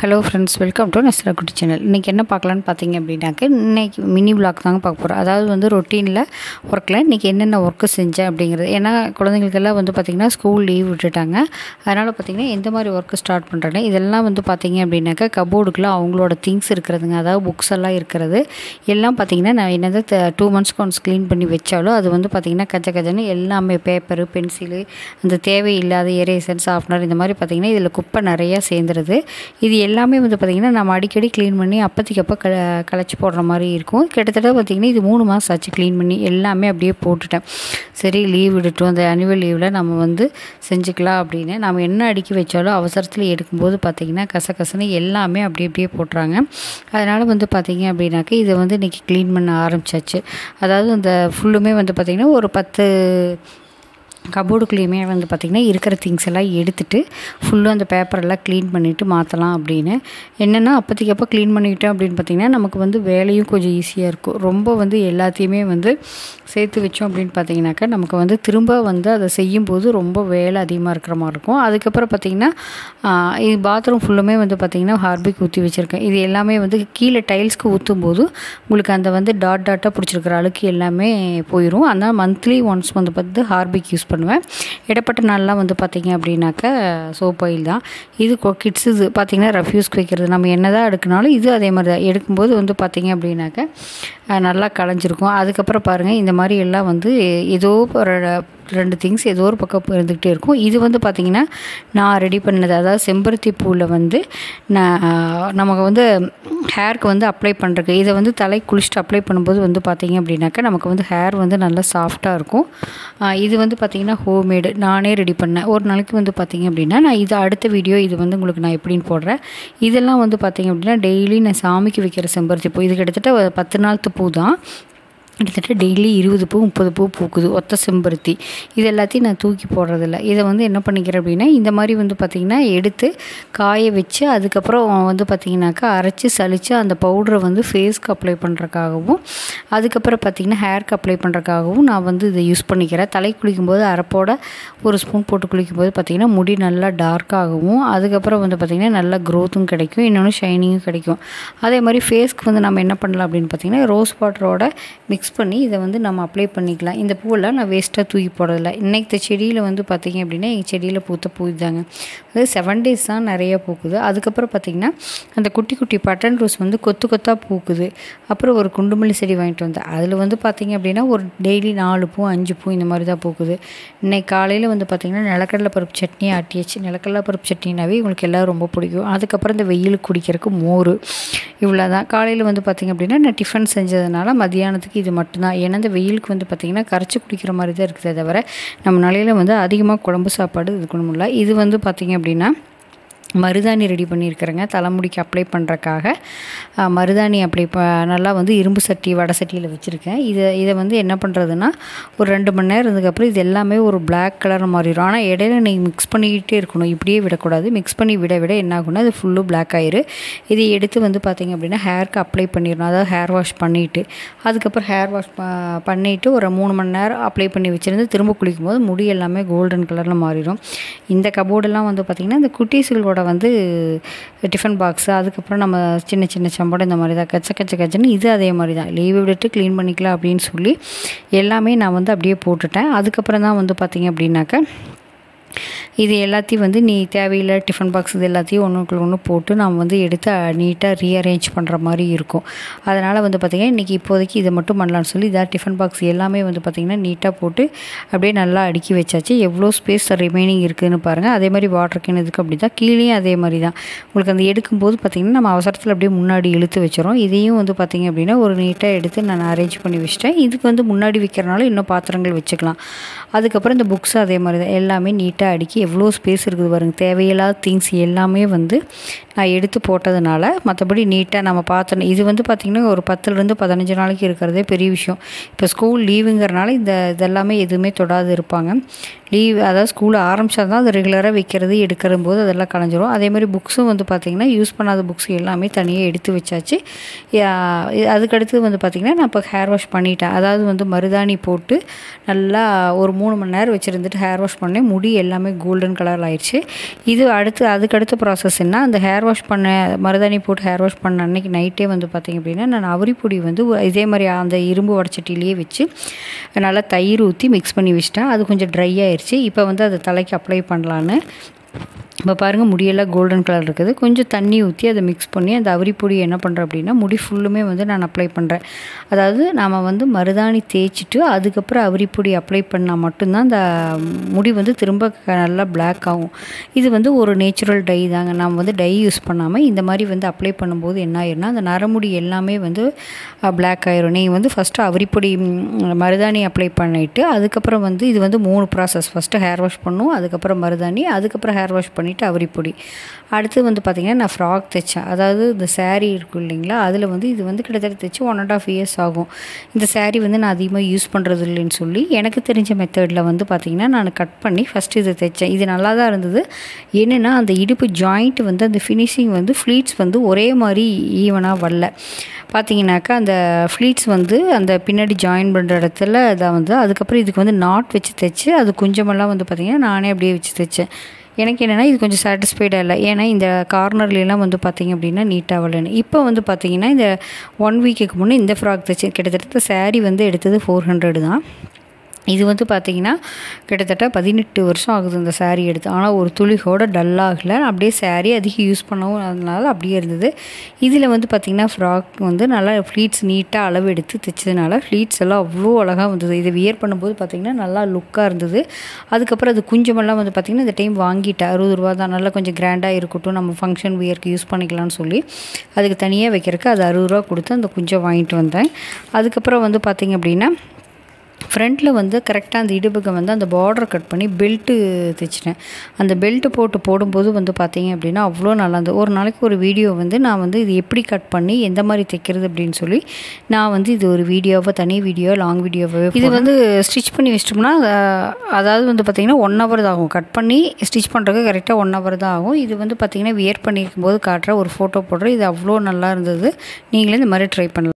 hello friends welcome to Nasra Kutty channel இன்றைக்கி என்ன பார்க்கலான்னு பார்த்தீங்க அப்படின்னாக்க இன்றைக்கி மினி பிளாக் தாங்க பார்க்க போகிறோம் அதாவது வந்து ரொட்டீனில் ஒர்க்கில் இன்றைக்கி என்னென்ன ஒர்க்கு செஞ்சேன் அப்படிங்கிறது ஏன்னா குழந்தைங்களுக்கெல்லாம் வந்து பார்த்திங்கன்னா ஸ்கூல் லீவ் விட்டுட்டாங்க அதனால் பார்த்திங்கன்னா எந்த மாதிரி ஒர்க்கு ஸ்டார்ட் பண்ணுறேன்னு இதெல்லாம் வந்து பார்த்திங்க அப்படின்னாக்கா கபோர்டுக்குள்ளே அவங்களோட திங்ஸ் இருக்கிறதுங்க அதாவது புக்ஸ் எல்லாம் இருக்கிறது எல்லாம் பார்த்திங்கன்னா நான் என்னது டூ மந்த்ஸ்க்கு ஒன்ஸ் க்ளீன் பண்ணி வச்சாலும் அது வந்து பார்த்திங்கன்னா கஜ கஜன்னு எல்லாமே பேப்பரு பென்சிலு அந்த தேவையில்லாத எரேசர் ஷார்ப்னர் இந்த மாதிரி பார்த்திங்கன்னா இதில் குப்பை நிறையா சேர்ந்துருது இது எல்லாமே வந்து பார்த்திங்கன்னா நம்ம அடிக்கடி க்ளீன் பண்ணி அப்போதைக்கு அப்போ க களைச்சி போடுற மாதிரி இருக்கும் கிட்டத்தட்ட பார்த்திங்கன்னா இது மூணு மாதம் ஆச்சு க்ளீன் பண்ணி எல்லாமே அப்படியே போட்டுட்டேன் சரி லீவ் விட்டுட்டோம் அந்த அனுவல் லீவில் நம்ம வந்து செஞ்சுக்கலாம் அப்படின்னு நம்ம என்ன அடுக்கி வச்சாலும் அவசரத்தில் எடுக்கும்போது பார்த்திங்கன்னா கசகசன்னு எல்லாமே அப்படி அப்படியே போட்டுறாங்க அதனால் வந்து பார்த்திங்க அப்படின்னாக்கா இதை வந்து இன்றைக்கி க்ளீன் பண்ண ஆரம்பிச்சாச்சு அதாவது அந்த ஃபுல்லுமே வந்து பார்த்திங்கன்னா ஒரு பத்து கபோர்டுக்குள்ளேயுமே வந்து பார்த்திங்கன்னா இருக்கிற திங்ஸ் எல்லாம் எடுத்துகிட்டு ஃபுல்லும் அந்த பேப்பரெல்லாம் க்ளீன் பண்ணிவிட்டு மாற்றலாம் அப்படின்னு என்னென்னா அப்போதைக்கு அப்போ க்ளீன் பண்ணிக்கிட்டோம் அப்படின்னு பார்த்திங்கன்னா நமக்கு வந்து வேலையும் கொஞ்சம் ஈஸியாக இருக்கும் ரொம்ப வந்து எல்லாத்தையுமே வந்து சேர்த்து வச்சோம் அப்படின்னு பார்த்தீங்கன்னாக்கா நமக்கு வந்து திரும்ப வந்து அதை செய்யும்போது ரொம்ப வேலை அதிகமாக இருக்கிற மாதிரி இருக்கும் அதுக்கப்புறம் பார்த்திங்கன்னா இது பாத்ரூம் ஃபுல்லுமே வந்து பார்த்திங்கன்னா ஹார்பிக் ஊற்றி வச்சுருக்கேன் இது எல்லாமே வந்து கீழே டைல்ஸ்க்கு ஊற்றும் போது உங்களுக்கு அந்த வந்து டாட் டாட்டாக பிடிச்சிருக்கிற அழுக்கு எல்லாமே போயிடும் அதனால் மந்த்லி ஒன்ஸ் வந்து பார்த்து ஹார்பிக் யூஸ் பண்ணுவேன் இடப்பட்ட நாள்லாம் வந்து பார்த்திங்க அப்படின்னாக்கா சோப் ஆயில் தான் இது கிட்ஸு இது பார்த்திங்கன்னா ரஃப்யூஸ்க்கு வைக்கிறது நம்ம என்ன தான் எடுக்கினாலும் இது அதே மாதிரி தான் எடுக்கும்போது வந்து பார்த்திங்க அப்படின்னாக்கா நல்லா களைஞ்சிருக்கும் அதுக்கப்புறம் பாருங்கள் இந்த மாதிரி எல்லாம் வந்து ஏதோ ஒரு ரெண்டு திங்ஸ் ஏதோ ஒரு பக்கம் இருந்துக்கிட்டே இருக்கும் இது வந்து பார்த்திங்கன்னா நான் ரெடி பண்ணது அதாவது செம்பருத்தி பூவில் வந்து நான் நமக்கு வந்து ஹேருக்கு வந்து அப்ளை பண்ணுறதுக்கு இதை வந்து தலை குளிச்சுட்டு அப்ளை பண்ணும்போது வந்து பார்த்திங்க அப்படின்னாக்கா நமக்கு வந்து ஹேர் வந்து நல்லா சாஃப்டாக இருக்கும் இது வந்து பார்த்திங்கன்னா ஹோம்மேடு நானே ரெடி பண்ணேன் ஒரு நாளைக்கு வந்து பார்த்திங்க அப்படின்னா நான் இது அடுத்த வீடியோ இது வந்து உங்களுக்கு நான் எப்படின்னு போடுறேன் இதெல்லாம் வந்து பார்த்திங்க அப்படின்னா டெய்லி நான் சாமிக்கு வைக்கிற செம்பருத்தி பூ இது கிட்டத்தட்ட பத்து நாள் பூ தான் கிட்டத்தட்ட டெய்லி இருபது பூ முப்பது பூ பூக்குது ஒத்த செம்பருத்தி இது எல்லாத்தையும் நான் தூக்கி போடுறதில்ல இதை வந்து என்ன பண்ணிக்கிறேன் அப்படின்னா இந்த மாதிரி வந்து பார்த்திங்கன்னா எடுத்து காய வச்சு அதுக்கப்புறம் வந்து பார்த்திங்கனாக்கா அரைச்சி சளிச்சு அந்த பவுடரை வந்து ஃபேஸ்க்கு அப்ளை பண்ணுறக்காகவும் அதுக்கப்புறம் பார்த்திங்கன்னா ஹேருக்கு அப்ளை பண்ணுறக்காகவும் நான் வந்து இதை யூஸ் பண்ணிக்கிறேன் தலை குளிக்கும்போது அரைப்போட ஒரு ஸ்பூன் போட்டு குளிக்கும்போது பார்த்திங்கன்னா முடி நல்லா டார்க்காகவும் அதுக்கப்புறம் வந்து பார்த்திங்கன்னா நல்லா க்ரோத்தும் கிடைக்கும் இன்னொன்று ஷைனிங்கும் கிடைக்கும் அதே மாதிரி ஃபேஸ்க்கு வந்து நம்ம என்ன பண்ணலாம் அப்படின்னு பார்த்திங்கன்னா ரோஸ் வாட்டரோட மிக்ஸ் மிக்ஸ் பண்ணி இதை வந்து நம்ம அப்ளை பண்ணிக்கலாம் இந்த பூவெல்லாம் நான் வேஸ்ட்டாக தூக்கி போடுறதில்ல இன்றைக்கு செடியில் வந்து பார்த்திங்க அப்படின்னா எங்கள் செடியில் பூத்த பூ தாங்க அது செவன் டேஸ் தான் நிறைய பூக்குது அதுக்கப்புறம் பார்த்திங்கன்னா அந்த குட்டி குட்டி பட்டன் ரோஸ் வந்து கொத்து கொத்தாக பூக்குது அப்புறம் ஒரு குண்டுமல்லி செடி வாங்கிட்டு வந்தேன் அதில் வந்து பார்த்திங்க அப்படின்னா ஒரு டெய்லி நாலு பூ அஞ்சு பூ இந்த மாதிரி தான் பூக்குது இன்றைக்கி காலையில் வந்து பார்த்திங்கன்னா நிலக்கடலை பருப்பு சட்னி ஆட்டியாச்சு நிலக்கடலை பருப்பு சட்னினாவே உங்களுக்கு எல்லோரும் ரொம்ப பிடிக்கும் அதுக்கப்புறம் இந்த வெயிலுக்கு குடிக்கிறதுக்கு மோர் இவ்வளோ தான் காலையில் வந்து பார்த்திங்க அப்படின்னா நான் டிஃபன் செஞ்சதுனால மதியானத்துக்கு இது மட்டும்தான் ஏன்னா இந்த வெயிலுக்கு வந்து பார்த்திங்கன்னா கரைச்சி குடிக்கிற மாதிரி தான் இருக்குதே தவிர நம்ம நிலையில் வந்து அதிகமாக குழம்பு சாப்பாடு இருக்கணுமில்ல இது வந்து பார்த்திங்க அப்படின்னா மருதாணி ரெடி பண்ணியிருக்கிறேங்க தலைமுடிக்கு அப்ளை பண்ணுறக்காக மருதாணி அப்படி ப நல்லா வந்து இரும்பு சட்டி வடை சட்டியில் வச்சுருக்கேன் இதை இதை வந்து என்ன பண்ணுறதுன்னா ஒரு ரெண்டு மணி நேரம் இருந்ததுக்கப்புறம் இது எல்லாமே ஒரு பிளாக் கலர் மாறிடும் ஆனால் இடையில நீங்கள் மிக்ஸ் பண்ணிக்கிட்டே இருக்கணும் இப்படியே விடக்கூடாது மிக்ஸ் பண்ணி விட விட என்ன ஆகும்னா அது ஃபுல்லும் பிளாக் ஆயிரு இதை எடுத்து வந்து பார்த்திங்க அப்படின்னா ஹேருக்கு அப்ளை பண்ணிடணும் அதாவது ஹேர் வாஷ் பண்ணிவிட்டு அதுக்கப்புறம் ஹேர் வாஷ் ப பண்ணிவிட்டு ஒரு மூணு மணி நேரம் அப்ளை பண்ணி வச்சுருந்து திரும்ப குளிக்கும்போது முடி எல்லாமே கோல்டன் கலரில் மாறிடும் இந்த கபோர்டெல்லாம் வந்து பார்த்திங்கன்னா இந்த குட்டீஸுகளோட வந்து டிஃபன் பாக்ஸு அதுக்கப்புறம் நம்ம சின்ன சின்ன சம்படம் இந்த மாதிரி தான் கச்ச கச்ச கச்சன்னு இது அதே மாதிரி தான் லீவு விட்டு க்ளீன் பண்ணிக்கலாம் அப்படின்னு சொல்லி எல்லாமே நான் வந்து அப்படியே போட்டுட்டேன் அதுக்கப்புறம் தான் வந்து பார்த்திங்க அப்படின்னாக்க இது எல்லாத்தையும் வந்து நீ தேவையில்லை டிஃபன் பாக்ஸ் இது எல்லாத்தையும் ஒன்றுக்குள்ள ஒன்று போட்டு நம்ம வந்து எடுத்து நீட்டாக ரீஅரேஞ்ச் பண்ணுற மாதிரி இருக்கும் அதனால் வந்து பார்த்திங்கன்னா இன்றைக்கி இப்போதைக்கு இதை மட்டும் பண்ணலான்னு சொல்லி இதாக டிஃபன் பாக்ஸ் எல்லாமே வந்து பார்த்திங்கன்னா நீட்டாக போட்டு அப்படியே நல்லா அடுக்கி வச்சாச்சு எவ்வளோ ஸ்பேஸ் ரிமைனிங் இருக்குதுன்னு பாருங்கள் அதே மாதிரி வாட்டர் கேன் இதுக்கு அப்படி தான் கீழேயும் அதே மாதிரி தான் உங்களுக்கு அந்த எடுக்கும்போது பார்த்திங்கன்னா நம்ம அவசரத்தில் அப்படியே முன்னாடி இழுத்து வச்சிடும் இதையும் வந்து பார்த்திங்க அப்படின்னா ஒரு நீட்டாக எடுத்து நான் அரேஞ்ச் பண்ணி வச்சிட்டேன் இதுக்கு வந்து முன்னாடி வைக்கிறனால இன்னும் பாத்திரங்கள் வச்சுக்கலாம் அதுக்கப்புறம் இந்த புக்ஸ் அதே மாதிரி தான் எல்லாமே நீட்டாக அடுக்கி எவ்வளோ ஸ்பேஸ் இருக்குது பாருங்கள் தேவையில்லாத திங்ஸ் எல்லாமே வந்து நான் எடுத்து போட்டதுனால மற்றபடி நீட்டாக நம்ம பார்த்தோம் இது வந்து பார்த்திங்கன்னா ஒரு பத்துலேருந்து பதினஞ்சு நாளைக்கு இருக்கிறதே பெரிய விஷயம் இப்போ ஸ்கூல் லீவுங்கிறனால இந்த இதெல்லாமே எதுவுமே தொடாது இருப்பாங்க லீவ் அதாவது ஸ்கூல் ஆரம்பித்தா தான் அது ரெகுலராக வைக்கிறது எடுக்கிற போது அதெல்லாம் கலைஞ்சிரும் அதே மாதிரி புக்ஸும் வந்து பார்த்திங்கன்னா யூஸ் பண்ணாத புக்ஸ் எல்லாமே தனியாக எடுத்து வச்சாச்சு அதுக்கடுத்து வந்து பார்த்திங்கன்னா நான் இப்போ ஹேர் வாஷ் பண்ணிட்டேன் அதாவது வந்து மருதாணி போட்டு நல்லா ஒரு மூணு மணி நேரம் வச்சுருந்துட்டு ஹேர் வாஷ் பண்ணேன் முடி எல்லாமே கோல்டன் கலர் ஆயிடுச்சு இது அடுத்து அதுக்கடுத்த ப்ராசஸ் என்ன அந்த ஹேர் வாஷ் பண்ண மருதாணி போட்டு ஹேர் வாஷ் பண்ண அன்னைக்கு நைட்டே வந்து பார்த்திங்க அப்படின்னா நான் அவரிப்பொடி வந்து இதே மாதிரி அந்த இரும்பு வடச்சட்டிலேயே வச்சு நல்லா தயிர் ஊற்றி மிக்ஸ் பண்ணி வச்சிட்டேன் அது கொஞ்சம் ட்ரை ஆயிடுச்சு இப்போ வந்து அதை தலைக்கு அப்ளை பண்ணலான்னு இப்போ பாருங்கள் முடியெல்லாம் கோல்டன் கலர் இருக்குது கொஞ்சம் தண்ணி ஊற்றி அதை மிக்ஸ் பண்ணி அந்த அவரிப்பொடி என்ன பண்ணுறேன் அப்படின்னா முடி ஃபுல்லுமே வந்து நான் அப்ளை பண்ணுறேன் அதாவது நாம் வந்து மருதாணி தேய்ச்சிட்டு அதுக்கப்புறம் அவரிப்பொடி அப்ளை பண்ணால் மட்டும்தான் அந்த முடி வந்து திரும்ப நல்லா பிளாக் ஆகும் இது வந்து ஒரு நேச்சுரல் டை தாங்க நாம் வந்து டை யூஸ் பண்ணாமல் இந்த மாதிரி வந்து அப்ளை பண்ணும்போது என்ன ஆயிரும்னா அந்த நரமுடி எல்லாமே வந்து பிளாக் ஆயிரும் நீங்கள் வந்து ஃபஸ்ட்டு அவரிப்பொடி மருதாணி அப்ளை பண்ணிவிட்டு அதுக்கப்புறம் வந்து இது வந்து மூணு ப்ராசஸ் ஃபஸ்ட்டு ஹேர் வாஷ் பண்ணும் அதுக்கப்புறம் மருதாணி அதுக்கப்புறம் ஹேர் வாஷ் பண்ணிவிட்டு அவரிப்பொடி அடுத்து வந்து பார்த்திங்கன்னா நான் ஃப்ராக் தைச்சேன் அதாவது இந்த சேரீ இருக்கும் இல்லைங்களா அதில் வந்து இது வந்து கிட்டத்தட்ட தைச்சு ஒன் அண்ட் ஆஃப் இயர்ஸ் ஆகும் இந்த சேரீ வந்து நான் அதிகமாக யூஸ் பண்ணுறது இல்லைன்னு சொல்லி எனக்கு தெரிஞ்ச மெத்தடில் வந்து பார்த்திங்கன்னா நான் கட் பண்ணி ஃபஸ்ட்டு இதை தைச்சேன் இது நல்லா தான் இருந்தது என்னென்னா அந்த இடுப்பு ஜாயிண்ட் வந்து அந்த ஃபினிஷிங் வந்து ஃப்ளீட்ஸ் வந்து ஒரே மாதிரி ஈவனாக வரல பார்த்தீங்கன்னாக்கா அந்த ஃப்ளீட்ஸ் வந்து அந்த பின்னாடி ஜாயின் பண்ணுற இடத்துல தான் வந்து அதுக்கப்புறம் இதுக்கு வந்து நாட் வச்சு தைச்சு அது கொஞ்சமெல்லாம் வந்து பார்த்திங்கன்னா நானே அப்படியே வச்சு தைச்சேன் எனக்கு என்னென்னா இது கொஞ்சம் சாட்டிஸ்ஃபைடாக இல்லை ஏன்னா இந்த கார்னர்லாம் வந்து பார்த்திங்க அப்படின்னா நீட்டாக வரலன்னு இப்போ வந்து பார்த்திங்கன்னா இந்த ஒன் வீக்குக்கு முன்னே இந்த ஃப்ராக் தைச்சு கிட்டத்தட்ட சாரீ வந்து எடுத்தது ஃபோர் ஹண்ட்ரடு தான் இது வந்து பார்த்திங்கன்னா கிட்டத்தட்ட பதினெட்டு வருஷம் ஆகுது இந்த சாரீ எடுத்து ஆனால் ஒரு துளிகோட டல்லாகலை அப்படியே சாரீ அதிகம் யூஸ் பண்ணவும் அதனால அப்படியே இருந்தது இதில் வந்து பார்த்திங்கன்னா ஃப்ராக் வந்து நல்லா ஃப்ளீட்ஸ் நீட்டாக அளவு எடுத்து தைச்சதுனால ஃப்ளீட்ஸ் எல்லாம் அவ்வளோ அழகாக வந்தது இதை வியர் பண்ணும்போது பார்த்திங்கன்னா நல்லா லுக்காக இருந்தது அதுக்கப்புறம் அது குஞ்சமெல்லாம் வந்து பார்த்திங்கன்னா இந்த டைம் வாங்கிட்டேன் அறுபது ரூபா தான் நல்லா கொஞ்சம் கிராண்டாக இருக்கட்டும் நம்ம ஃபங்க்ஷன் வியருக்கு யூஸ் பண்ணிக்கலாம்னு சொல்லி அதுக்கு தனியாக வைக்கிறதுக்கு அது அறுபது ரூபா கொடுத்து அந்த குஞ்சம் வாங்கிட்டு வந்தேன் அதுக்கப்புறம் வந்து பார்த்திங்க அப்படின்னா ஃப்ரண்ட்டில் வந்து கரெக்டாக அந்த இடுப்புக்கு வந்து அந்த பார்டர் கட் பண்ணி பெல்ட்டு தைச்சிட்டேன் அந்த பெல்ட்டு போட்டு போடும்போது வந்து பார்த்தீங்க அப்படின்னா அவ்வளோ நல்லா இருந்தது ஒரு நாளைக்கு ஒரு வீடியோ வந்து நான் வந்து இது எப்படி கட் பண்ணி எந்த மாதிரி தைக்கிறது அப்படின்னு சொல்லி நான் வந்து இது ஒரு வீடியோவை தனி வீடியோ லாங் வீடியோவே இது வந்து ஸ்டிச் பண்ணி வச்சிட்டோம்னா அதாவது வந்து பார்த்திங்கன்னா ஒன் ஹவர் தான் ஆகும் கட் பண்ணி ஸ்டிச் பண்ணுறதுக்கு கரெக்டாக ஒன் ஹவர் தான் ஆகும் இது வந்து பார்த்திங்கன்னா வியர் பண்ணியிருக்கும் போது காட்டுற ஒரு ஃபோட்டோ போடுறேன் இது அவ்வளோ நல்லா இருந்தது நீங்களே இந்த மாதிரி ட்ரை பண்ணலாம்